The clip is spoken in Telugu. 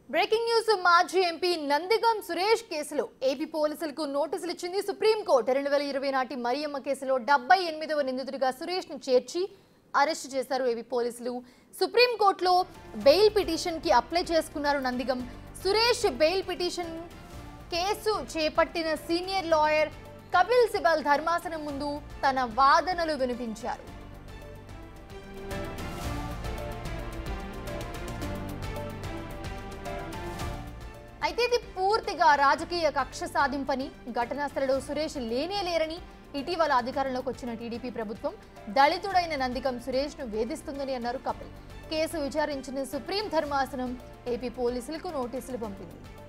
బ్రేకింగ్ న్యూస్ మాజీ ఎంపీ నందిగం సురేష్ కేసులో ఏపీ పోలీసులకు నోటీసులు ఇచ్చింది సుప్రీంకోర్టు రెండు వేల ఇరవై నాటి మరియమ్మ కేసులో డెబ్బై ఎనిమిదవ నిందితుడిగా సురేష్ ను చేర్చి అరెస్ట్ చేశారు ఏపీ పోలీసులు సుప్రీంకోర్టులో బెయిల్ పిటిషన్ కి అప్లై చేసుకున్నారు నందిగం సురేష్ బెయిల్ పిటిషన్ కేసు చేపట్టిన సీనియర్ లాయర్ కపిల్ సిబల్ ధర్మాసనం ముందు తన వాదనలు వినిపించారు అయితే ఇది పూర్తిగా రాజకీయ కక్ష సాధింపని ఘటనా స్థలంలో సురేష్ లేనే లేరని ఇటీవల అధికారంలోకి వచ్చిన టీడీపీ ప్రభుత్వం దళితుడైన నందికం సురేష్ ను వేధిస్తుందని అన్నారు కపిల్ కేసు విచారించిన సుప్రీం ధర్మాసనం ఏపీ పోలీసులకు నోటీసులు పంపింది